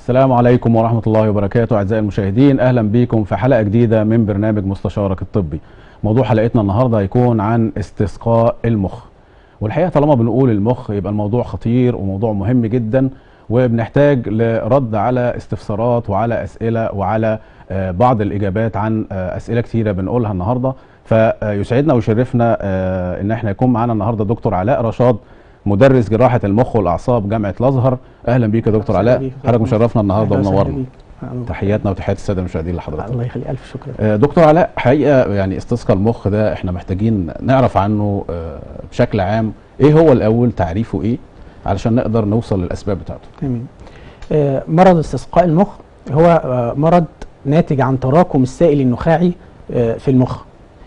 السلام عليكم ورحمة الله وبركاته أعزائي المشاهدين أهلا بكم في حلقة جديدة من برنامج مستشارك الطبي موضوع حلقتنا النهاردة هيكون عن استسقاء المخ والحقيقة طالما بنقول المخ يبقى الموضوع خطير وموضوع مهم جدا وبنحتاج لرد على استفسارات وعلى أسئلة وعلى آه، بعض الإجابات عن آه، أسئلة كتيرة بنقولها النهاردة فيسعدنا ويشرفنا آه، إن احنا يكون معانا النهاردة دكتور علاء رشاد مدرس جراحة المخ والأعصاب جامعة الأزهر أهلا بيك يا دكتور أهلا علاء بيك. حضرتك مشرفنا النهارده أهلا وسهلا ومنورنا بيك. أهلا. تحياتنا وتحيات الساده المشاهدين لحضرتك الله يخليك الف شكر آه، دكتور علاء حقيقه يعني استسقاء المخ ده احنا محتاجين نعرف عنه آه، بشكل عام ايه هو الاول تعريفه ايه علشان نقدر نوصل للاسباب بتاعته تمام آه، مرض استسقاء المخ هو آه، مرض ناتج عن تراكم السائل النخاعي آه، في المخ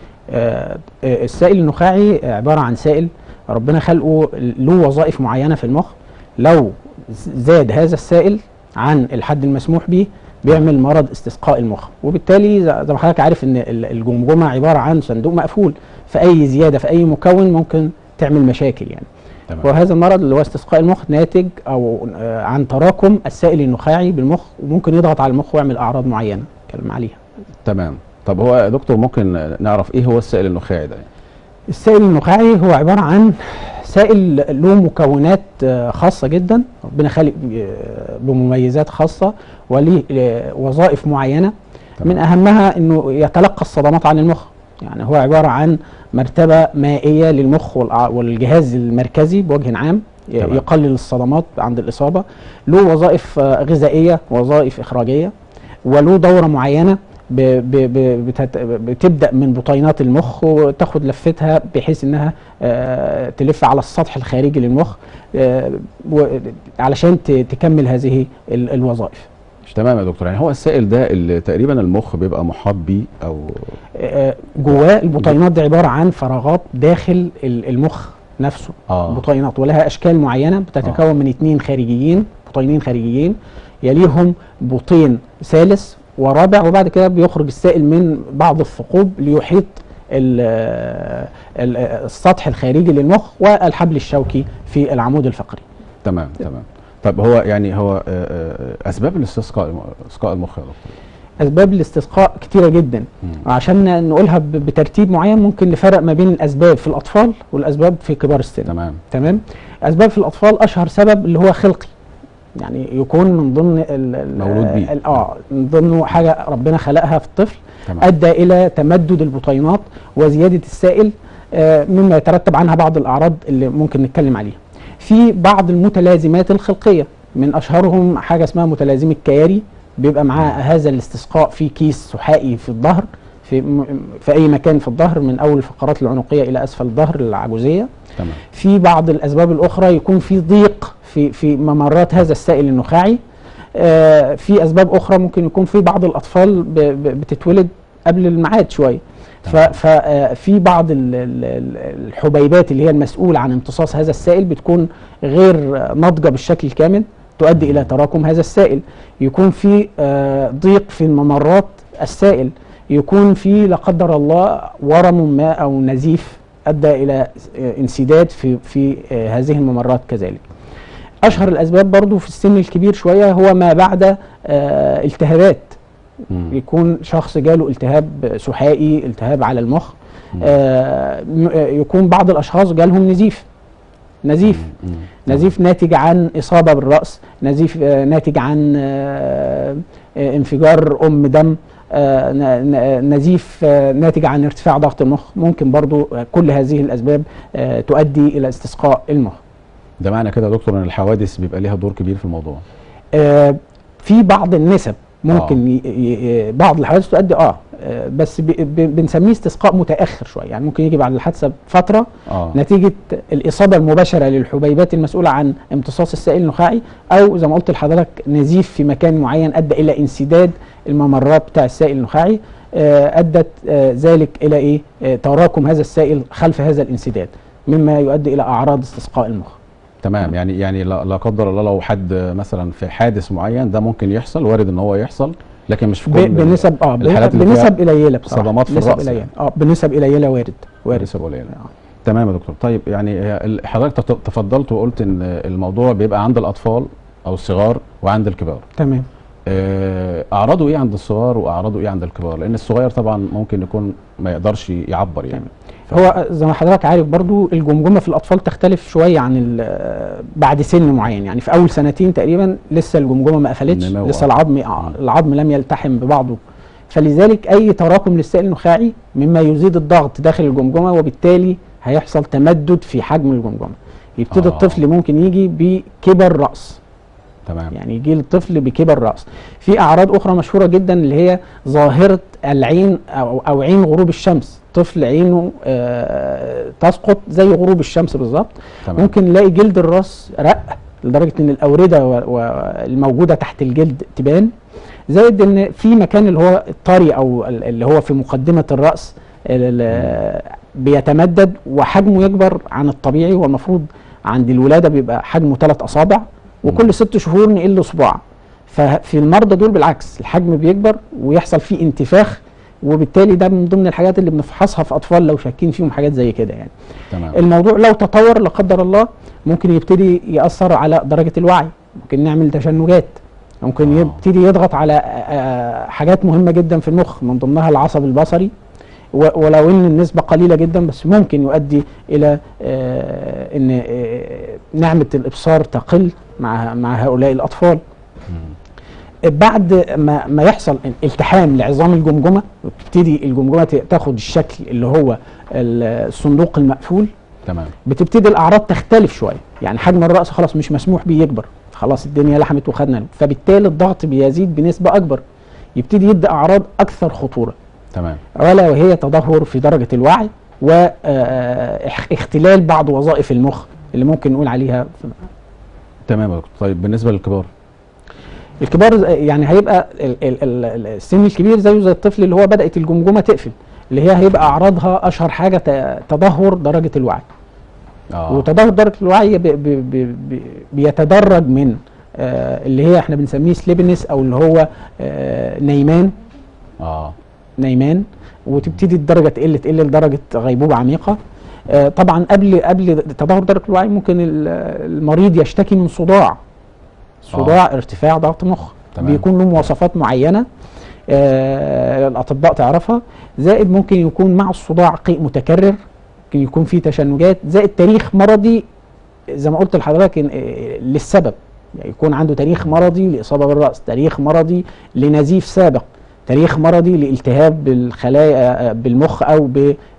آه، آه، السائل النخاعي عباره عن سائل ربنا خلقه له وظائف معينه في المخ لو زاد هذا السائل عن الحد المسموح به بيعمل مرض استسقاء المخ وبالتالي زي زي ما حضرتك عارف ان ال- الجمجمه عباره عن صندوق مقفول فاي زياده في اي مكون ممكن تعمل مشاكل يعني تمام وهذا المرض اللي هو استسقاء المخ ناتج او آه، عن تراكم السائل النخاعي بالمخ وممكن يضغط على المخ ويعمل اعراض معينه اتكلم عليها تمام طب هو يا دكتور ممكن نعرف ايه هو السائل النخاعي ده السائل النخاعي هو عباره عن سائل له مكونات آه، خاصه جدا ربنا خالق آه، بمميزات خاصه وليه آه، وظائف معينه تمام. من اهمها انه يتلقى الصدمات عن المخ يعني هو عباره عن مرتبه مائيه للمخ والأع- والجهاز المركزي بوجه عام ي- تمام. يقلل الصدمات عند الاصابه له وظائف آه، غذائيه وظائف اخراجيه وله دوره معينه ب ب ب بتت بتبدا من بطينات المخ وتاخد لفتها بحيث انها آه تلف على السطح الخارجي للمخ آه و- علشان ت- تكمل هذه ال- الوظائف تمام يا دكتور يعني هو السائل ده اللي تقريبا المخ بيبقى محاط بيه او آه، جواه البطينات دي عباره عن فراغات داخل ال- المخ نفسه اه بطينات ولها اشكال معينه بتتكون من اثنين خارجيين بطينين خارجيين يليهم بطين ثالث ورابع وبعد كده بيخرج السائل من بعض الثقوب ليحيط ال- ال- السطح الخارجي للمخ والحبل الشوكي في العمود الفقري تمام تمام طب هو يعني هو آه، آه، اسباب الاستسقاء استسقاء المخ يا دكتور اسباب الاستسقاء كتيره جدا مم. عشان نقولها ب- بترتيب معين ممكن نفرق ما بين الاسباب في الاطفال والاسباب في كبار السن تمام تمام اسباب في الاطفال اشهر سبب اللي هو خلقي يعني يكون من ضمن ال- ال- مولود بيه. ال- اه من ضمنه حاجه ربنا خلقها في الطفل تمام ادى الى تمدد البطينات وزياده السائل آه، مما يترتب عنها بعض الاعراض اللي ممكن نتكلم عليها في بعض المتلازمات الخلقيه من اشهرهم حاجه اسمها متلازمه كياري بيبقى معاه هذا الاستسقاء في كيس سحائي في الظهر في م- في اي مكان في الظهر من اول الفقرات العنقيه الى اسفل الظهر العجوزيه تمام في بعض الاسباب الاخرى يكون في ضيق في في ممرات هذا السائل النخاعي آه، في اسباب اخرى ممكن يكون في بعض الاطفال ب- ب- بتتولد قبل الميعاد شويه تمام. ففي بعض ال- ال- ال- الحبيبات اللي هي المسؤوله عن امتصاص هذا السائل بتكون غير آه، ناضجه بالشكل الكامل تؤدي الى تراكم هذا السائل يكون في آه، ضيق في ممرات السائل يكون في لا قدر الله ورم ما او نزيف ادى الى آه، انسداد في في آه، هذه الممرات كذلك اشهر الاسباب برضو في السن الكبير شويه هو ما بعد آه، التهابات مم. يكون شخص جاله التهاب سحائي التهاب على المخ مم. آه، م- آه، يكون بعض الاشخاص جالهم نزيف نزيف مم. نزيف ناتج عن اصابه بالراس نزيف آه، ناتج عن آه، آه، انفجار ام دم آه، ن- ن- نزيف آه، ناتج عن ارتفاع ضغط المخ ممكن برضو آه، كل هذه الاسباب آه، تؤدي الى استسقاء المخ ده معنى كده يا دكتور ان الحوادث بيبقى ليها دور كبير في الموضوع آه، في بعض النسب ممكن ي- ي- بعض الحوادث تؤدي اه آه، بس ب- ب- بنسميه استسقاء متاخر شويه يعني ممكن يجي بعد الحادثه بفتره اه نتيجه الاصابه المباشره للحبيبات المسؤوله عن امتصاص السائل النخاعي او زي ما قلت لحضرتك نزيف في مكان معين ادى الى انسداد الممرات بتاع السائل النخاعي آه، ادت آه، ذلك الى ايه آه، تراكم هذا السائل خلف هذا الانسداد مما يؤدي الى اعراض استسقاء المخ تمام يعني يعني لا لا قدر الله لو حد مثلا في حادث معين ده ممكن يحصل وارد ان هو يحصل لكن مش في ب- كل بنسب اه الحالات اللي فيها بنسب قليله بصراحه صدمات في بنسب الرأس قليله يعني. اه بنسب قليله وارد وارد نسب قليله آه. تمام يا دكتور طيب يعني هي ال- حضرتك تف- تفضلت وقلت ان الموضوع بيبقى عند الاطفال او الصغار وعند الكبار تمام آه، اعراضه ايه عند الصغار واعراضه ايه عند الكبار لان الصغير طبعا ممكن يكون ما يقدرش يعبر يعني ف- هو زي ما حضرتك عارف برضو الجمجمه في الاطفال تختلف شويه عن ال- بعد سن معين يعني في اول سنتين تقريبا لسه الجمجمه ما قفلتش النمو لسه آه. العظم مم. العظم لم يلتحم ببعضه فلذلك اي تراكم للسائل النخاعي مما يزيد الضغط داخل الجمجمه وبالتالي هيحصل تمدد في حجم الجمجمه يبتدي آه. الطفل ممكن يجي بكبر راس تمام يعني يجي الطفل بكبر راس في اعراض اخرى مشهوره جدا اللي هي ظاهره العين او او عين غروب الشمس طفل عينه آه تسقط زي غروب الشمس بالظبط تمام ممكن نلاقي جلد الراس رق لدرجه ان الاورده و- و- الموجوده تحت الجلد تبان زائد ان في مكان اللي هو الطري او ال- اللي هو في مقدمه الراس ال- بيتمدد وحجمه يكبر عن الطبيعي والمفروض عند الولاده بيبقى حجمه ثلاث اصابع وكل ست شهور نقل صباع ففي المرضى دول بالعكس الحجم بيكبر ويحصل فيه انتفاخ وبالتالي ده من ضمن الحاجات اللي بنفحصها في اطفال لو شاكين فيهم حاجات زي كده يعني تمام الموضوع لو تطور لا قدر الله ممكن يبتدي ياثر على درجه الوعي ممكن نعمل تشنجات ممكن آه. يبتدي يضغط على آه، آه، حاجات مهمه جدا في المخ من ضمنها العصب البصري و- ولو ان النسبه قليله جدا بس ممكن يؤدي الى آه، ان آه، نعمه الابصار تقل مع مع هؤلاء الاطفال مم. بعد ما ما يحصل التحام لعظام الجمجمه وتبتدي الجمجمه ت- تاخد الشكل اللي هو الصندوق المقفول تمام بتبتدي الاعراض تختلف شويه يعني حجم الراس خلاص مش مسموح بيه يكبر خلاص الدنيا لحمت وخدنا له فبالتالي الضغط بيزيد بنسبه اكبر يبتدي يدي اعراض اكثر خطوره تمام ولا وهي تدهور في درجه الوعي واختلال بعض وظائف المخ اللي ممكن نقول عليها في تمام يا دكتور طيب بالنسبه للكبار الكبار يعني هيبقى ال- ال- ال- السن الكبير زيه زي الطفل اللي هو بدات الجمجمه تقفل اللي هي هيبقى اعراضها اشهر حاجه ت- تدهور درجه الوعي اه وتدهور درجه الوعي بي بي بي بي بيتدرج من آه اللي هي احنا بنسميه سليبنس او اللي هو آه نيمان اه نيمان وتبتدي الدرجه تقل تقل لدرجه غيبوبه عميقه آه طبعا قبل قبل تدهور درجه الوعي ممكن ال- المريض يشتكي من صداع صداع ارتفاع ضغط مخ تمام. بيكون له مواصفات معينه آه الاطباء تعرفها زائد ممكن يكون مع الصداع قيء متكرر ممكن يكون في تشنجات زائد تاريخ مرضي زي ما قلت لحضرتك إن- آه، للسبب يعني يكون عنده تاريخ مرضي لاصابه بالراس تاريخ مرضي لنزيف سابق تاريخ مرضي لالتهاب بالخلايا آه، بالمخ او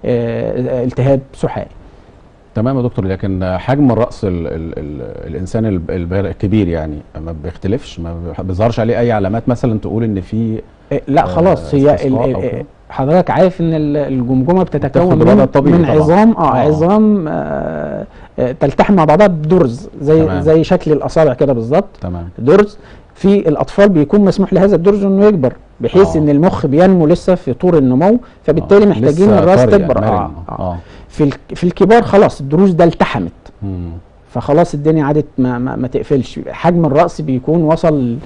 بالتهاب سحائي تمام يا دكتور لكن حجم الراس ال ال ال الانسان الب- البالغ الكبير يعني ما بيختلفش ما بيظهرش عليه اي علامات مثلا تقول ان في آه، لا آه، خلاص هي ال- استصغاء أو ال- كده. حضرتك عارف ان ال- الجمجمه بتتكون بتاخد الوضع من, الطبيعي من طبعاً. عظام اه آه. عظام آه آه، تلتحم مع بعضها بدرز زي تمام. زي شكل الاصابع كده بالظبط تمام درز في الاطفال بيكون مسموح لهذا الدرز انه يكبر بحيث آه. ان المخ بينمو لسه في طور النمو فبالتالي آه. محتاجين لسه الراس طري يعني، تكبر مرن. آه. آه. اه في الك- في الكبار خلاص الدروز ده التحمت مم. فخلاص الدنيا عادت ما, ما, ما تقفلش حجم الراس بيكون وصل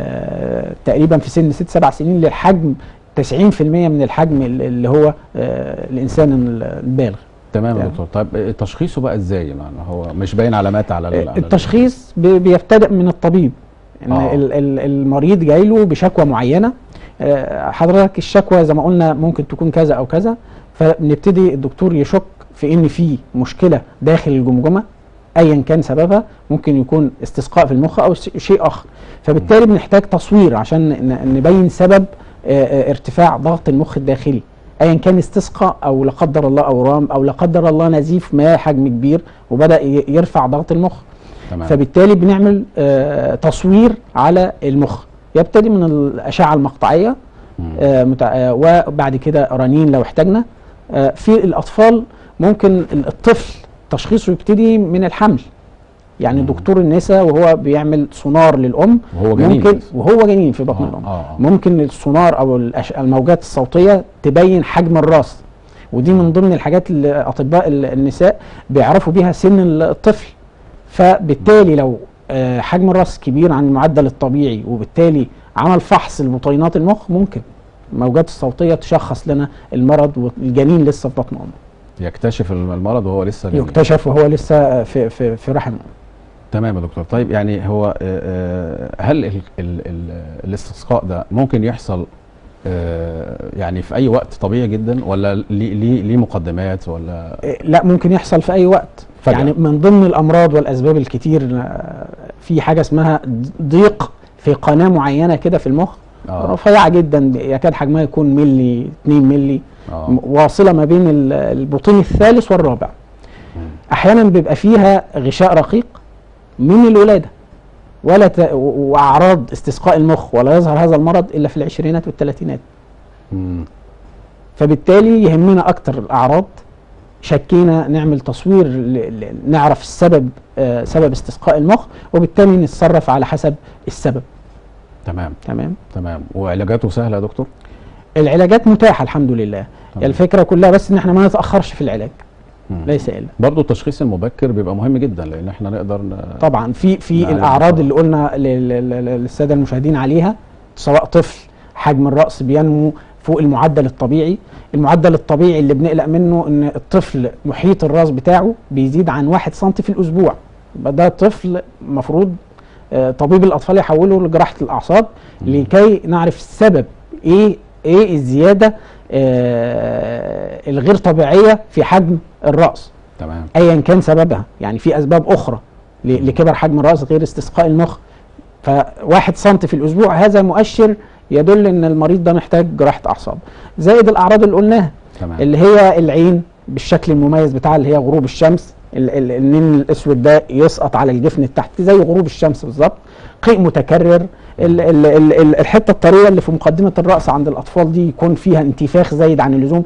آه تقريبا في سن ست سبع سنين للحجم 90% من الحجم ال- اللي هو آه الانسان البالغ تمام يا تمام. دكتور طيب تشخيصه بقى ازاي يعني هو مش باين علامات على ال- على ال- التشخيص بي- بيبتدئ من الطبيب ان آه. ال- ال- المريض جاي له بشكوى معينه آه، حضرتك الشكوى زي ما قلنا ممكن تكون كذا او كذا فبنبتدي الدكتور يشك في ان في مشكله داخل الجمجمه ايا كان سببها ممكن يكون استسقاء في المخ او ش- شيء اخر فبالتالي بنحتاج تصوير عشان ن- نبين سبب آه، آه، ارتفاع ضغط المخ الداخلي ايا كان استسقاء او لا قدر الله اورام او لا قدر الله نزيف ما حجم كبير وبدا ي- يرفع ضغط المخ تمام فبالتالي بنعمل آه، تصوير على المخ يبتدي من الاشعه المقطعيه مم. آه، متع- آه، وبعد كده رنين لو احتاجنا آه، في الاطفال ممكن ال- الطفل تشخيصه يبتدي من الحمل يعني مم. دكتور النساء وهو بيعمل سونار للام وهو جنين ممكن بس. وهو جنين في بطن آه، الام آه، آه. ممكن السونار او الأش- الموجات الصوتيه تبين حجم الراس ودي من ضمن الحاجات اللي اطباء ال- النساء بيعرفوا بيها سن ال- الطفل فبالتالي لو آه، حجم الراس كبير عن المعدل الطبيعي وبالتالي عمل فحص لبطينات المخ ممكن الموجات الصوتيه تشخص لنا المرض والجنين لسه في بطن امه يكتشف الم- المرض وهو لسه جنين. يكتشف وهو لسه في في في رحم أمه. تمام يا دكتور طيب يعني هو آه، آه، هل ال ال ال الاستسقاء ده ممكن يحصل آه، يعني في اي وقت طبيعي جدا ولا ليه ليه ليه مقدمات ولا إيه، لا ممكن يحصل في اي وقت فجأة. يعني من ضمن الامراض والاسباب الكتير آه، في حاجه اسمها ضيق في قناه معينه كده في المخ اه رفيعه جدا يكاد حجمها يكون ملي 2 ملي اه م- واصله ما بين ال- البطين الثالث والرابع مم. احيانا بيبقى فيها غشاء رقيق من الولاده ولا ت... و- واعراض استسقاء المخ ولا يظهر هذا المرض الا في العشرينات والثلاثينات مم. فبالتالي يهمنا اكتر الاعراض شكينا نعمل تصوير ل... ل... نعرف السبب آه سبب استسقاء المخ وبالتالي نتصرف على حسب السبب تمام تمام تمام وعلاجاته سهله يا دكتور العلاجات متاحه الحمد لله تمام. الفكره كلها بس ان احنا ما نتاخرش في العلاج مم. ليس الا برضه التشخيص المبكر بيبقى مهم جدا لان احنا نقدر ن... طبعا في في نعالج الاعراض بسرعة. اللي قلنا لل- لل- للساده المشاهدين عليها سواء طفل حجم الراس بينمو فوق المعدل الطبيعي المعدل الطبيعي اللي بنقلق منه ان الطفل محيط الراس بتاعه بيزيد عن واحد سم في الاسبوع يبقى ده طفل المفروض آه، طبيب الاطفال يحوله لجراحه الاعصاب مم. لكي نعرف السبب ايه ايه الزياده آه، الغير طبيعيه في حجم الراس تمام ايا كان سببها يعني في اسباب اخرى ل- لكبر حجم الراس غير استسقاء المخ فواحد سنتي في الاسبوع هذا مؤشر يدل ان المريض ده محتاج جراحه اعصاب زائد الاعراض اللي قلناها تمام اللي هي العين بالشكل المميز بتاعها اللي هي غروب الشمس ال- ال- النين الاسود ده يسقط على الجفن التحتي زي غروب الشمس بالظبط قيء متكرر ال- ال- ال- ال- الحته الطريه اللي في مقدمه الراس عند الاطفال دي يكون فيها انتفاخ زايد عن اللزوم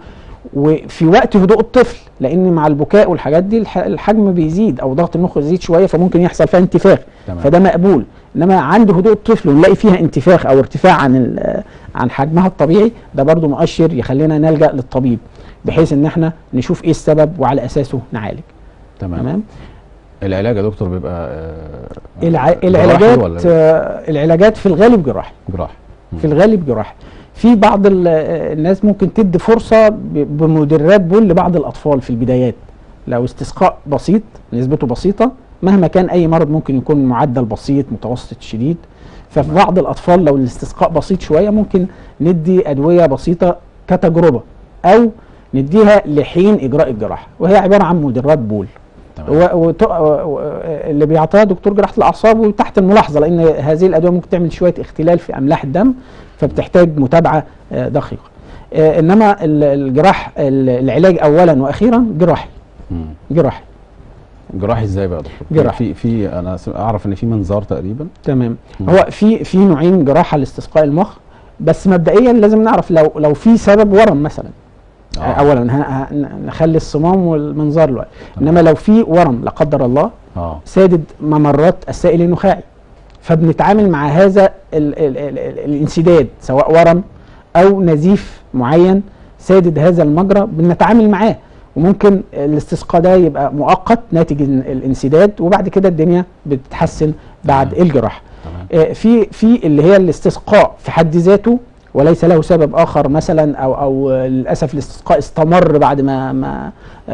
وفي وقت هدوء الطفل لان مع البكاء والحاجات دي الح- الحجم بيزيد او ضغط المخ يزيد شويه فممكن يحصل فيها انتفاخ تمام. فده مقبول انما عند هدوء الطفل ونلاقي فيها انتفاخ او ارتفاع عن ال- عن حجمها الطبيعي ده برضو مؤشر يخلينا نلجا للطبيب بحيث ان احنا نشوف ايه السبب وعلى اساسه نعالج تمام تمام العلاج يا دكتور بيبقى آه، الع... جراحي العلاجات ولا آه، العلاجات في الغالب جراحي جراحي مم. في الغالب جراحي في بعض ال- آه، الناس ممكن تدي فرصه ب- بمدرات بول لبعض الاطفال في البدايات لو استسقاء بسيط نسبته بسيطه مهما كان اي مرض ممكن يكون معدل بسيط متوسط شديد ففي تمام. بعض الاطفال لو الاستسقاء بسيط شويه ممكن ندي ادويه بسيطه كتجربه او نديها لحين اجراء الجراحه وهي عباره عن مدرات بول تمام و... وت... و... اللي بيعطيها دكتور جراحه الاعصاب وتحت الملاحظه لان هذه الادويه ممكن تعمل شويه اختلال في املاح الدم فبتحتاج متابعه آه، دقيقه آه، انما ال- الجراح ال- العلاج اولا واخيرا جراحي مم. جراحي جراحي ازاي بقى يا دكتور جراحي. في في انا س- اعرف ان في منظار تقريبا تمام مم. هو في في نوعين جراحه لاستسقاء المخ بس مبدئيا لازم نعرف لو لو في سبب ورم مثلا آه. اولا ه... ه... نخلي الصمام والمنظار له تمام. انما لو في ورم لا قدر الله اه سادد ممرات السائل النخاعي فبنتعامل مع هذا ال ال ال ال الانسداد سواء ورم او نزيف معين سادد هذا المجرى بنتعامل معاه وممكن الاستسقاء ده يبقى مؤقت ناتج ال- الانسداد وبعد كده الدنيا بتتحسن بعد تمام. الجراحه تمام آه، في في اللي هي الاستسقاء في حد ذاته وليس له سبب اخر مثلا او او آه، للاسف الاستسقاء استمر بعد ما ما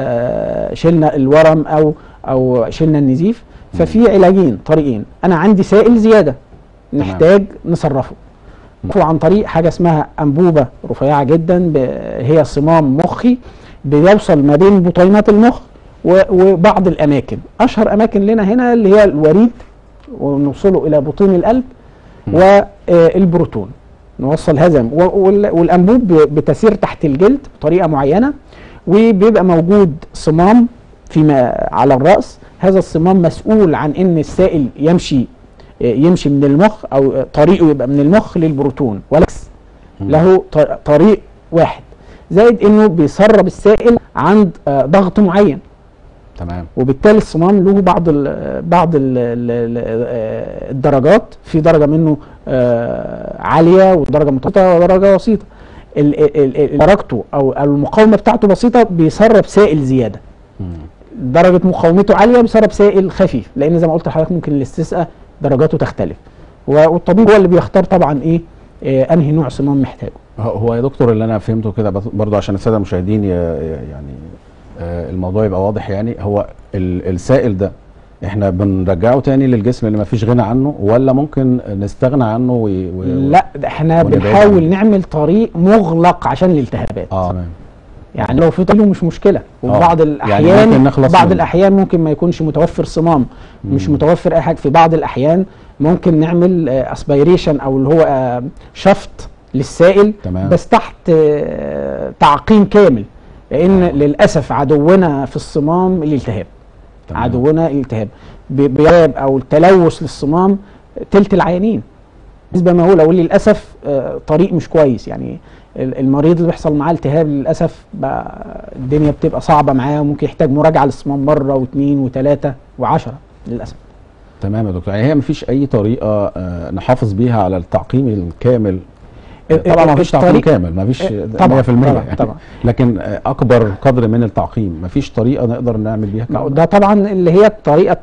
آه، شلنا الورم او او شلنا النزيف ففي علاجين طريقين انا عندي سائل زياده تمام. نحتاج نصرفه مم. عن طريق حاجه اسمها انبوبه رفيعه جدا ب- هي صمام مخي بيوصل ما بين بطينات المخ و- وبعض الاماكن اشهر اماكن لنا هنا اللي هي الوريد ونوصله الى بطين القلب مم. والبروتون نوصل هذا و- وال- والانبوب ب- بتسير تحت الجلد بطريقه معينه وبيبقى موجود صمام فيما على الراس هذا الصمام مسؤول عن ان السائل يمشي يمشي من المخ او طريقه يبقى من المخ للبروتون ولكس مم. له ط- طريق واحد زائد انه بيسرب السائل عند آه، ضغط معين تمام وبالتالي الصمام له بعض ال بعض ال ال ال الدرجات في درجه منه آه، عاليه ودرجه متوسطه ودرجه بسيطه ال- ال- ال- درجته او أو المقاومه بتاعته بسيطه بيسرب سائل زياده مم. درجه مقاومته عاليه بيسرب سائل خفيف لان زي ما قلت لحضرتك ممكن الاستسقاء درجاته تختلف و- والطبيب هو اللي بيختار طبعا ايه آه، انهي نوع صمام محتاجه هو- هو يا دكتور اللي انا فهمته كده بس- برضو عشان الساده المشاهدين ي- ي- يعني آه، الموضوع يبقى واضح يعني هو ال- السائل ده احنا بنرجعه تاني للجسم اللي ما فيش غنى عنه ولا ممكن نستغنى عنه و... و... لا ده احنا ونبعد بنحاول عنه. نعمل طريق مغلق عشان الالتهابات اه تمام يعني لو في طريق مش مشكله وبعض يعني الاحيان ممكن نخلص بعض منه. الاحيان ممكن ما يكونش متوفر صمام مش مم. متوفر اي حاجه في بعض الاحيان ممكن نعمل اسبيريشن او اللي هو آه، شفط للسائل تمام. بس تحت آه، تعقيم كامل لان آه. للاسف عدونا في الصمام الالتهاب تمام. عدونا الالتهاب ب- بياب او التلوث للصمام تلت العيانين نسبة مهولة وللأسف آه، طريق مش كويس يعني ال- المريض اللي بيحصل معاه التهاب للأسف بقى الدنيا بتبقى صعبة معاه وممكن يحتاج مراجعة للصمام مرة واثنين وثلاثة وعشرة للأسف تمام يا دكتور يعني هي مفيش اي طريقه آه، نحافظ بيها على التعقيم الكامل ال- طبعا ال- مفيش تعقيم الطريق- كامل مفيش 100% طبعا طبعا, يعني. طبعا. لكن آه، اكبر قدر من التعقيم مفيش طريقه نقدر نعمل بيها ما هو كده ده طبعا اللي هي الطريقه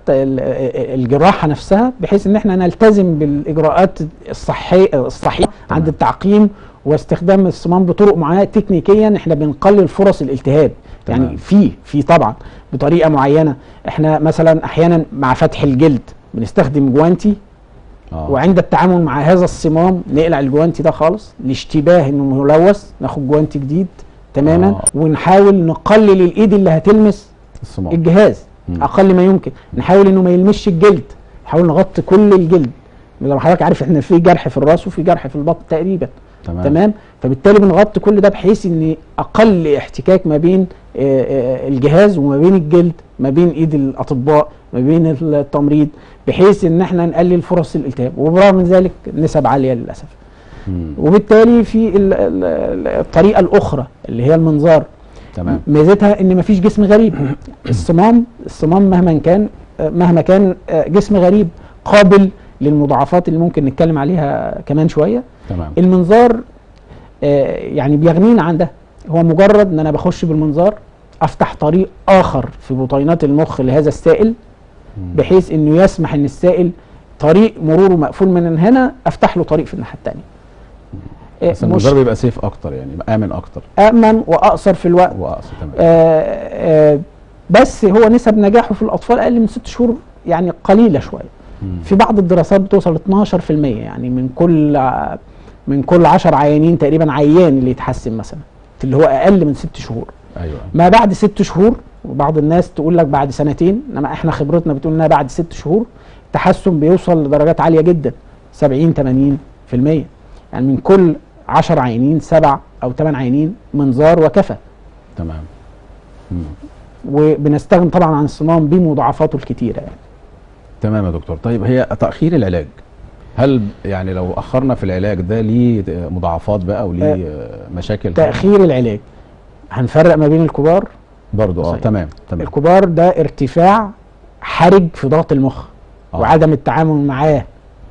ال- الجراحه نفسها بحيث ان احنا نلتزم بالاجراءات الصحيه الصحيحه تمام. عند التعقيم واستخدام الصمام بطرق معينه تكنيكيا احنا بنقلل فرص الالتهاب تمام. يعني في في طبعا بطريقه معينه احنا مثلا احيانا مع فتح الجلد بنستخدم جوانتي آه. وعند التعامل مع هذا الصمام نقلع الجوانتي ده خالص لاشتباه انه ملوث ناخد جوانتي جديد تماما آه. ونحاول نقلل الايد اللي هتلمس الصمام الجهاز مم. اقل ما يمكن نحاول انه ما يلمسش الجلد نحاول نغطي كل الجلد زي ما حضرتك عارف احنا في جرح في الراس وفي جرح في البطن تقريبا تمام تمام فبالتالي بنغطي كل ده بحيث ان اقل احتكاك ما بين آه، آه، الجهاز وما بين الجلد ما بين ايد الاطباء ما بين التمريض بحيث ان احنا نقلل فرص الالتهاب وبرغم من ذلك نسب عاليه للاسف مم. وبالتالي في ال- ال- ال- الطريقه الاخرى اللي هي المنظار تمام ميزتها ان مفيش جسم غريب الصمام الصمام مهما كان آه، مهما كان آه، جسم غريب قابل للمضاعفات اللي ممكن نتكلم عليها كمان شويه تمام المنظار آه، يعني بيغنينا عن ده هو مجرد ان انا بخش بالمنظار افتح طريق اخر في بطينات المخ لهذا السائل مم. بحيث انه يسمح ان السائل طريق مروره مقفول من هنا افتح له طريق في الناحيه الثانيه بس المنظار بيبقى سيف اكتر يعني امن اكتر امن واقصر في الوقت واقصى تمام آه، آه، بس هو نسب نجاحه في الاطفال اقل من ست شهور يعني قليله شويه مم. في بعض الدراسات بتوصل 12% يعني من كل ع- من كل 10 عيانين تقريبا عيان اللي يتحسن مثلا اللي هو اقل من ست شهور ايوه ما بعد ست شهور وبعض الناس تقول لك بعد سنتين انما احنا خبرتنا بتقول انها بعد ست شهور التحسن بيوصل لدرجات عاليه جدا 70 80% يعني من كل 10 عيانين سبع او 8 عيانين منظار وكفى تمام مم. وبنستغني طبعا عن الصمام بمضاعفاته الكتيره يعني تمام يا دكتور طيب هي تاخير العلاج هل يعني لو اخرنا في العلاج ده ليه مضاعفات بقى وليه آه، مشاكل تاخير العلاج هنفرق ما بين الكبار برضو اه صحيح. تمام تمام الكبار ده ارتفاع حرج في ضغط المخ آه. وعدم التعامل معاه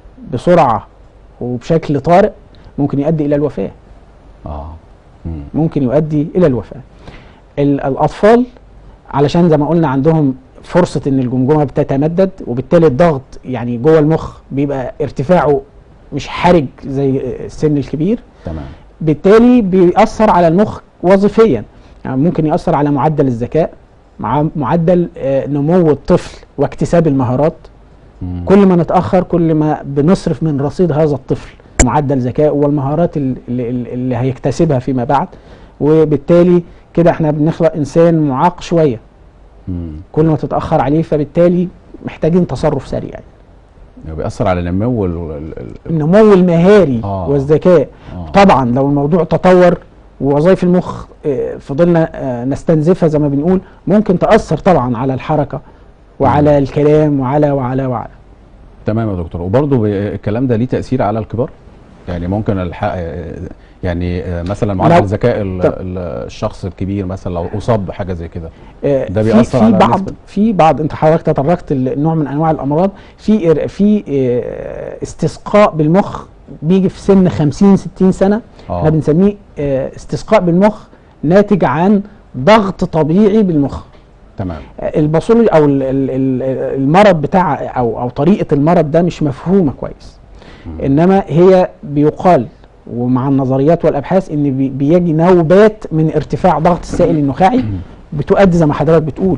بسرعه وبشكل طارئ ممكن يؤدي الى الوفاه اه مم. ممكن يؤدي الى الوفاه ال- الاطفال علشان زي ما قلنا عندهم فرصه ان الجمجمه بتتمدد وبالتالي الضغط يعني جوه المخ بيبقى ارتفاعه مش حرج زي السن الكبير تمام بالتالي بيأثر على المخ وظيفيا يعني ممكن يأثر على معدل الذكاء مع معدل آه، نمو الطفل واكتساب المهارات مم. كل ما نتأخر كل ما بنصرف من رصيد هذا الطفل معدل ذكائه والمهارات ال- اللي, اللي هيكتسبها فيما بعد وبالتالي كده احنا بنخلق انسان معاق شويه مم. كل ما تتاخر عليه فبالتالي محتاجين تصرف سريع يعني. يعني بيأثر على النمو ال- ال- ال- النمو المهاري آه. والذكاء آه. طبعا لو الموضوع تطور ووظائف المخ آه، فضلنا آه، نستنزفها زي ما بنقول ممكن تأثر طبعا على الحركة وعلى الكلام وعلى وعلى وعلى تمام يا دكتور وبرضه بي- الكلام ده ليه تأثير على الكبار يعني ممكن الحق يعني آه، مثلا معدل لو- ذكاء ال- طب. ال- الشخص الكبير مثلا لو اصاب بحاجه زي كده آه، ده في- بيأثر في على بعض نسبة- في بعض انت حضرتك تطرقت لنوع من انواع الامراض في إر- في آه، استسقاء بالمخ بيجي في سن 50 60 سنه احنا اه بنسميه آه، استسقاء بالمخ ناتج عن ضغط طبيعي بالمخ تمام الباثولوجي او ال- ال- ال- المرض بتاع او او طريقه المرض ده مش مفهومه كويس مم. انما هي بيقال ومع النظريات والابحاث ان بي- بيجي نوبات من ارتفاع ضغط السائل النخاعي بتؤدي زي ما حضرتك بتقول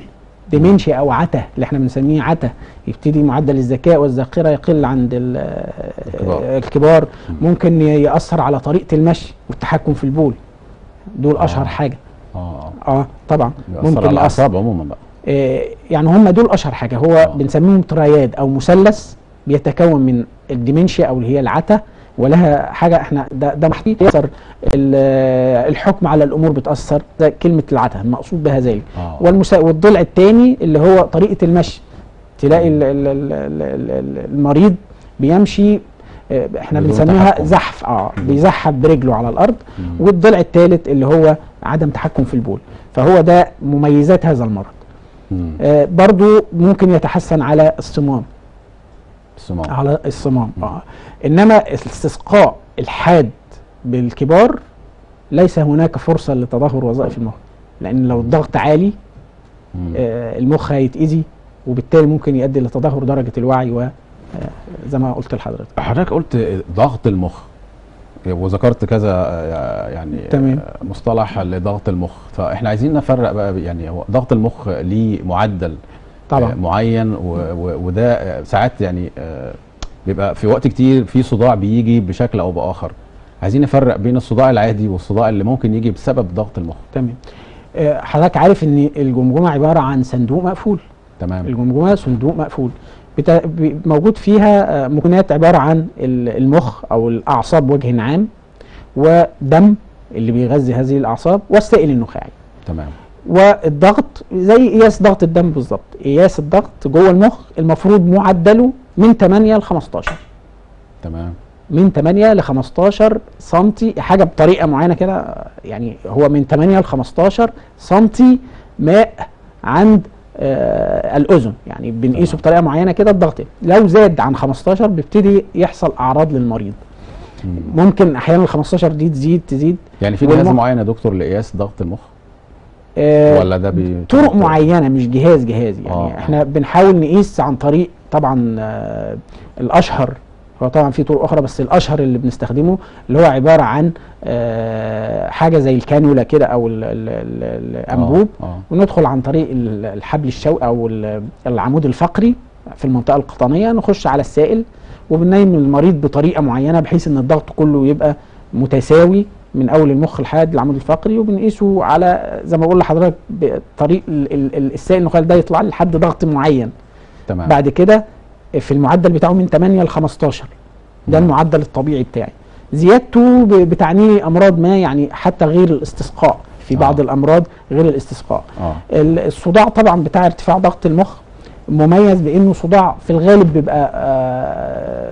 ديمنشيا او عته اللي احنا بنسميه عته يبتدي معدل الذكاء والذاكره يقل عند ال- الكبار. الكبار ممكن ياثر على طريقه المشي والتحكم في البول دول اشهر حاجه اه اه طبعا بيأثر على ممكن يأثر الاعصاب عموما بقى آه، يعني هم دول اشهر حاجه هو آه. بنسميهم ترياد او مثلث بيتكون من الديمنشيا او اللي هي العته ولها حاجه احنا ده ده محكي يأثر ال- الحكم على الامور بتاثر ده كلمه العته المقصود بها ذلك اه والمسا... والضلع الثاني اللي هو طريقه المشي تلاقي ال... ال... ال... ال... ال- المريض بيمشي آه، احنا بدون بنسميها تحكم. زحف اه مم. بيزحف برجله على الارض مم. والضلع الثالث اللي هو عدم تحكم في البول فهو ده مميزات هذا المرض مم. آه، برضو ممكن يتحسن على الصمام الصمام على الصمام مم. آه. انما الاستسقاء الحاد بالكبار ليس هناك فرصه لتدهور وظائف المخ لان لو الضغط عالي مم. آه، المخ هيتأذي وبالتالي ممكن يؤدي لتدهور درجه الوعي و آه، زي ما قلت لحضرتك حضرتك قلت ضغط المخ وذكرت كذا آه، يعني تمام. آه، مصطلح لضغط المخ فاحنا عايزين نفرق بقى يعني هو ضغط المخ ليه معدل آه، طبعا معين و- و- وده آه، ساعات يعني آه، بيبقى في وقت كتير في صداع بيجي بشكل او باخر عايزين نفرق بين الصداع العادي والصداع اللي ممكن يجي بسبب ضغط المخ تمام آه، حضرتك عارف ان الجمجمه عباره عن صندوق مقفول تمام الجمجمه صندوق مقفول بتا... ب- موجود فيها آه، مكونات عباره عن ال- المخ او الاعصاب بوجه عام ودم اللي بيغذي هذه الاعصاب والسائل النخاعي تمام والضغط زي قياس ضغط الدم بالظبط قياس الضغط جوه المخ المفروض معدله من 8 ل 15 تمام من 8 ل 15 سنتي حاجه بطريقه معينه كده يعني هو من 8 ل 15 سنتي ماء عند آه الاذن يعني بنقيسه تمام. بطريقه معينه كده الضغط لو زاد عن 15 بيبتدي يحصل اعراض للمريض مم. ممكن احيانا ال 15 دي تزيد تزيد يعني في جهاز والمخ- معين يا دكتور لقياس ضغط المخ آه ولا ده بي طرق معينه مش جهاز جهاز يعني آه. آه. احنا بنحاول نقيس عن طريق طبعا آه الاشهر هو طبعا في طرق اخرى بس الاشهر اللي بنستخدمه اللي هو عباره عن آه حاجه زي الكانولا كده او ال- ال- ال- الانبوب اه, آه. وندخل عن طريق ال- الحبل الشوكي او ال- العمود الفقري في المنطقه القطنيه نخش على السائل وبننيم المريض بطريقه معينه بحيث ان الضغط كله يبقى متساوي من اول المخ لحد العمود الفقري وبنقيسه على زي ما بقول لحضرتك بطريق ال- ال- ال- السائل النخاعي ده يطلع لي لحد ضغط معين تمام بعد كده في المعدل بتاعه من 8 ل 15 ده مم. المعدل الطبيعي بتاعي زيادته ب- بتعني امراض ما يعني حتى غير الاستسقاء في بعض آه. الامراض غير الاستسقاء اه ال- الصداع طبعا بتاع ارتفاع ضغط المخ مميز بانه صداع في الغالب بيبقى آه،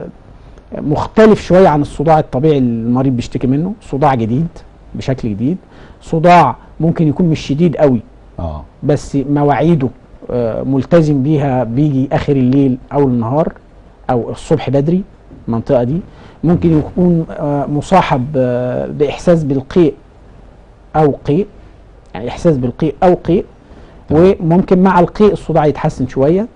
مختلف شويه عن الصداع الطبيعي اللي المريض بيشتكي منه صداع جديد بشكل جديد صداع ممكن يكون مش شديد قوي اه بس مواعيده آه، ملتزم بيها بيجي اخر الليل او النهار او الصبح بدري المنطقه دي ممكن يكون آه، مصاحب آه، باحساس بالقيء او قيء يعني احساس بالقيء او قيء تمام. وممكن مع القيء الصداع يتحسن شويه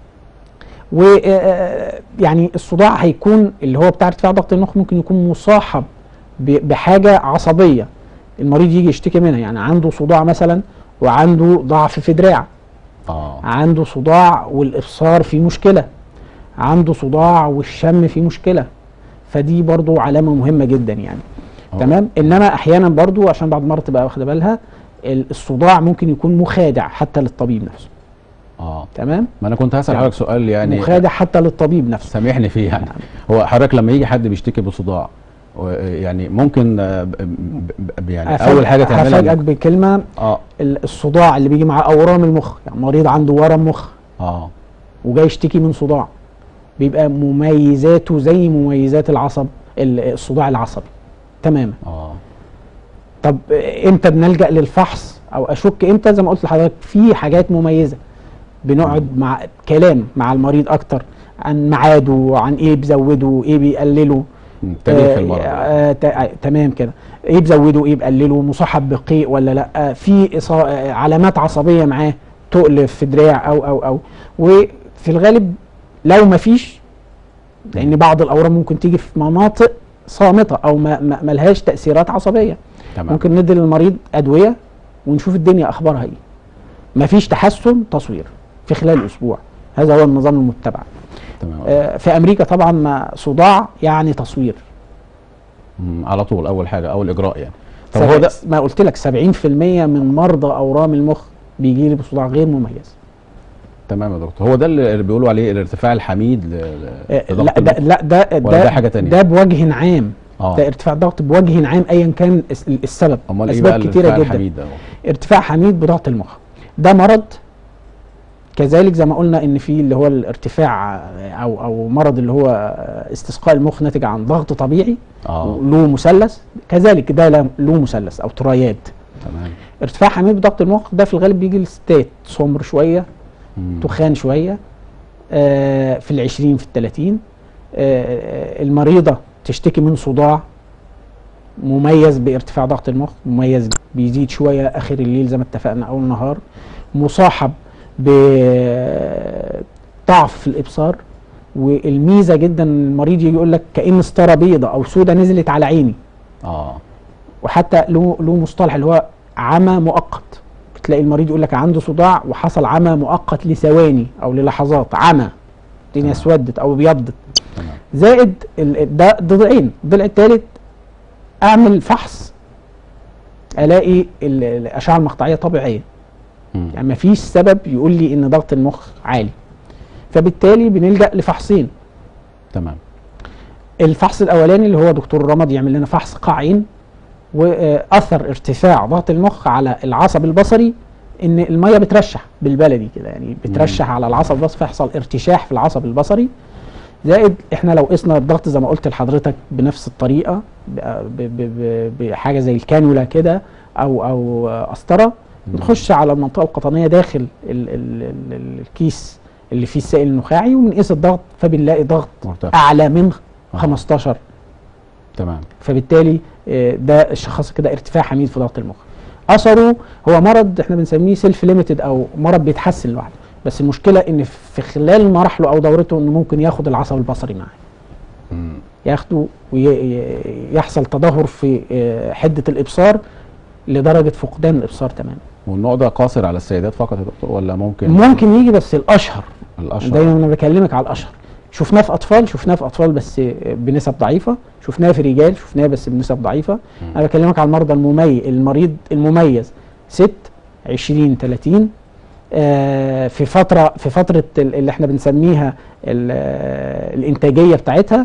ويعني الصداع هيكون اللي هو بتاع ارتفاع ضغط المخ ممكن يكون مصاحب ب- بحاجه عصبيه المريض يجي يشتكي منها يعني عنده صداع مثلا وعنده ضعف في دراع اه عنده صداع والابصار فيه مشكله عنده صداع والشم فيه مشكله فدي برضو علامه مهمه جدا يعني آه. تمام انما احيانا برضو عشان بعض المرات تبقى واخده بالها ال- الصداع ممكن يكون مخادع حتى للطبيب نفسه اه تمام ما انا كنت هسال يعني حضرتك سؤال يعني مخادع حتى للطبيب نفسه سامحني فيه يعني هو حضرتك لما يجي حد بيشتكي بصداع و- يعني ممكن آه، ب- ب- ب- يعني اول حاجه هفاجئك تعملها بكلمه اه ال- الصداع اللي بيجي مع اورام المخ يعني مريض عنده ورم مخ اه وجاي يشتكي من صداع بيبقى مميزاته زي مميزات العصب ال- الصداع العصبي تماما اه طب امتى بنلجا للفحص او اشك امتى زي ما قلت لحضرتك في حاجات مميزه بنقعد مع كلام مع المريض اكتر عن ميعاده عن ايه بزوده ايه بيقلله مم، تاريخ آه، المرض آه تا- آه، تمام كده ايه بزوده ايه بقلله مصاحب بقيء ولا لا آه، في إصا- آه، علامات عصبيه معاه تقل في دراع او او او وفي الغالب لو ما فيش لان بعض الاورام ممكن تيجي في مناطق صامته او ما ما ملهاش تاثيرات عصبيه تمام ممكن ندي للمريض ادويه ونشوف الدنيا اخبارها ايه مفيش تحسن تصوير في خلال اسبوع هذا هو النظام المتبع تمام آه، في امريكا طبعا ما صداع يعني تصوير مم، على طول اول حاجه اول اجراء يعني طب هو ده ما قلت لك 70% من مرضى اورام المخ بيجي لي بصداع غير مميز تمام يا دكتور هو ده اللي بيقولوا عليه الارتفاع الحميد ل- ل- آه، لضغط لا ده المخ؟ لا ده ولا ده ده حاجة تانية؟ ده بوجه عام اه ده ارتفاع ضغط بوجه عام ايا كان الس- السبب امال ايه بقى اسباب كتيره الارتفاع جدا الحميد ده ارتفاع حميد بضغط المخ ده مرض كذلك زي ما قلنا ان في اللي هو الارتفاع آه، او او مرض اللي هو آه، استسقاء المخ ناتج عن ضغط طبيعي اه له مثلث كذلك ده له له مثلث او ترياد تمام ارتفاع حميد بضغط المخ ده في الغالب بيجي للستات سمر شويه مم. تخان شويه آه، في العشرين في التلاتين آه، المريضه تشتكي من صداع مميز بارتفاع ضغط المخ مميز بيزيد شويه اخر الليل زي ما اتفقنا او النهار مصاحب بضعف في الابصار والميزه جدا إن المريض يجي يقول لك كان ستاره بيضه او سودة نزلت على عيني اه وحتى له له مصطلح اللي هو عمى مؤقت بتلاقي المريض يقول لك عنده صداع وحصل عمى مؤقت لثواني او للحظات عمى الدنيا تمام. اسودت او ابيضت تمام زائد ال- ده ضلعين الضلع الثالث اعمل فحص الاقي ال- الاشعه المقطعيه طبيعيه مم. يعني ما فيش سبب يقول لي ان ضغط المخ عالي فبالتالي بنلجا لفحصين تمام الفحص الاولاني اللي هو دكتور رمض يعمل لنا فحص قاعين واثر ارتفاع ضغط المخ على العصب البصري ان الميه بترشح بالبلدي كده يعني بترشح على العصب البصري فيحصل ارتشاح في العصب البصري زائد احنا لو قسنا الضغط زي ما قلت لحضرتك بنفس الطريقه ب- ب- ب- بحاجه زي الكانولا كده او او قسطره بنخش على المنطقه القطنيه داخل ال ال ال الكيس اللي فيه السائل النخاعي وبنقيس الضغط فبنلاقي ضغط مرتفع اعلى من آه. 15 تمام فبالتالي آه، ده الشخص كده ارتفاع حميد في ضغط المخ اثره هو مرض احنا بنسميه سيلف ليميتد او مرض بيتحسن لوحده بس المشكله ان في خلال مراحله او دورته انه ممكن ياخد العصب البصري معاه مم. ياخده ويحصل تدهور في آه، حده الابصار لدرجه فقدان الابصار تماما والنوع ده قاصر على السيدات فقط يا دكتور ولا ممكن ممكن يجي بس الاشهر الاشهر دايما انا بكلمك على الاشهر شفناه في اطفال شفناه في اطفال بس بنسب ضعيفه شفناه في رجال شفناه بس بنسب ضعيفه انا بكلمك على المرضى المميز المريض المميز ست 20 30 آه، في فتره في فتره ال- اللي احنا بنسميها ال- آه، الانتاجيه بتاعتها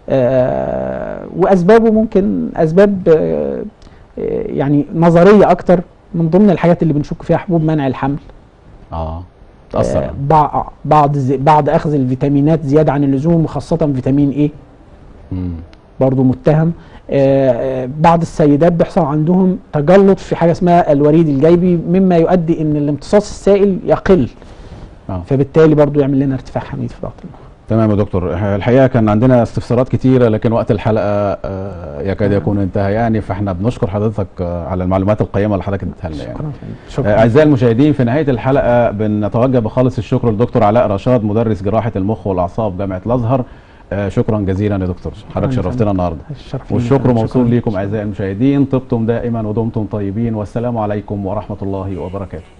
آه، واسبابه ممكن اسباب آه، آه، يعني نظريه اكتر من ضمن الحاجات اللي بنشك فيها حبوب منع الحمل اه تاثر آه، يعني. بع- بعض زي- بعض اخذ الفيتامينات زياده عن اللزوم وخاصه فيتامين ايه مم. برضو متهم آه، آه، بعض السيدات بيحصل عندهم تجلط في حاجه اسمها الوريد الجيبي مما يؤدي ان الامتصاص السائل يقل اه فبالتالي برضو يعمل لنا ارتفاع حميد في ضغط المخ تمام يا دكتور الحقيقه كان عندنا استفسارات كتيره لكن وقت الحلقه آه، يكاد يكون انتهى يعني فاحنا بنشكر حضرتك آه، على المعلومات القيمه اللي حضرتك اديتها لنا يعني شكرا آه، شكرا اعزائي المشاهدين في نهايه الحلقه بنتوجه بخالص الشكر للدكتور علاء رشاد مدرس جراحه المخ والاعصاب جامعه الازهر آه، شكرا جزيلا يا دكتور حضرتك شكراً. شرفتنا النهارده الشرف لينا. والشكر شكراً. موصول ليكم اعزائي المشاهدين طبتم دائما ودمتم طيبين والسلام عليكم ورحمه الله وبركاته